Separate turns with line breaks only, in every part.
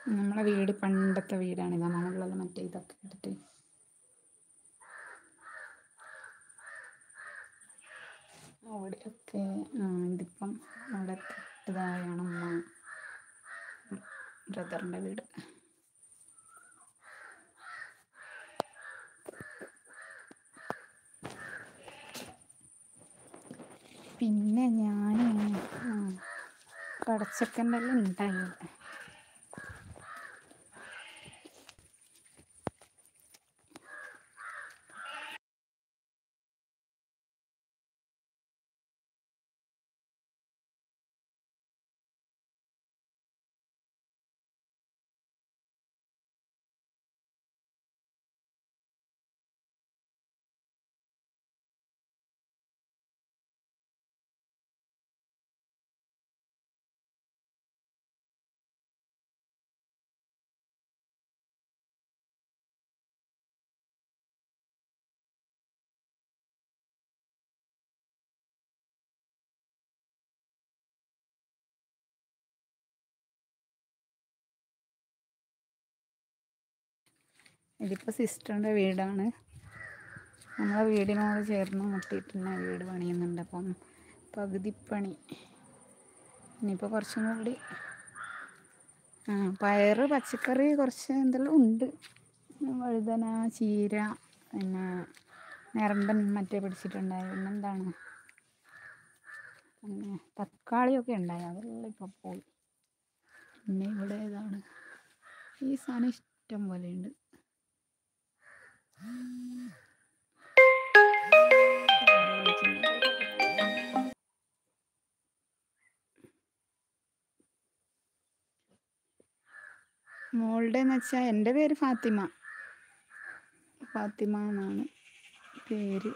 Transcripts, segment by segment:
നമ്മളെ വീട് പണ്ടത്തെ വീടാണ് ഇതാ മുകളിലുള്ള മറ്റേ ഇതൊക്കെ ഇട്ടിട്ട് അവിടെയൊക്കെ ആ ഇതിപ്പം അവിടെ ഇതായാണ് ഉമ്മ ബ്രദറിൻ്റെ വീട് പിന്നെ ഞാൻ കടച്ചക്കൻ്റെ എല്ലാം ഉണ്ടായി ഇതിപ്പോൾ സിസ്റ്ററിൻ്റെ വീടാണ് നമ്മളെ വീടിനോട് ചേർന്ന് മുട്ടിയിട്ടുള്ള വീട് പണിയുന്നുണ്ട് അപ്പം പകുതി പണി ഇനിയിപ്പോൾ കുറച്ചും കൂടി ആ പയറ് പച്ചക്കറി കുറച്ച് എന്തെല്ലാം ഉണ്ട് വഴുതന ചീര പിന്നെ നിരമ്പൻ മറ്റേ പിടിച്ചിട്ടുണ്ടായി പിന്നെന്താണ് പിന്നെ തക്കാളിയൊക്കെ ഉണ്ടായി അതെല്ലാം ഇപ്പോൾ പോയി പിന്നെ ഇവിടെ ഏതാണ് ഈ സാധനം ഇഷ്ടം പോലെ ഉണ്ട് മോളുടെ എന്ന് വെച്ചാൽ എൻ്റെ പേര് ഫാത്തിമ ഫാത്തിമ എന്നാണ് പേര്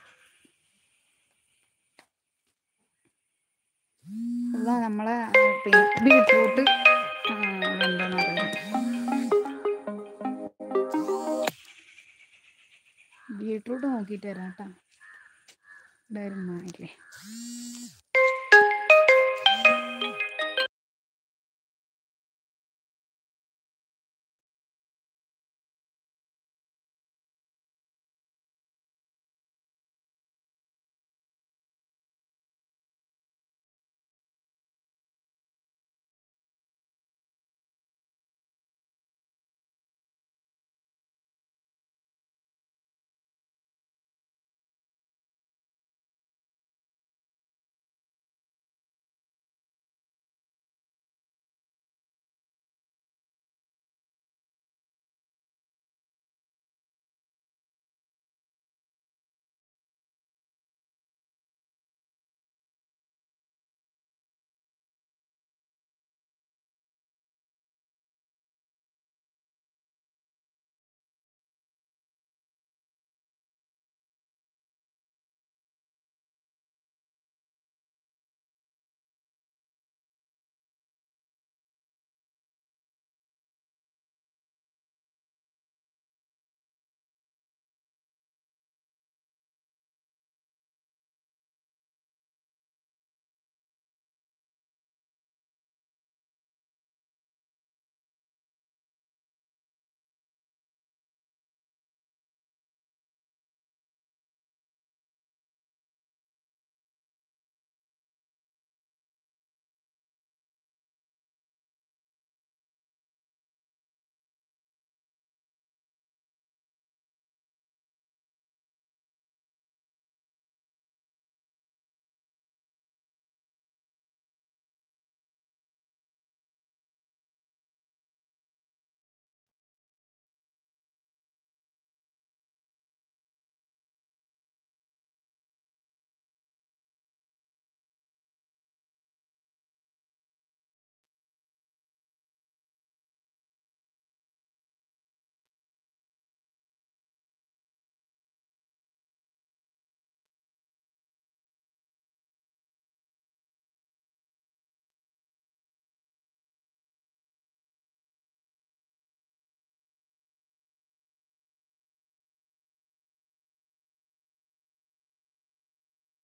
അതാ നമ്മളെ ആ, പിന്നെ ബീട്രൂട്ട് എന്താന്ന് പറയുന്നത് ബീട്രൂട്ട് നോക്കിയിട്ട് വരാം കേട്ടോ ഇവിടെ ഒരു ഉമ്മ ഇല്ലേ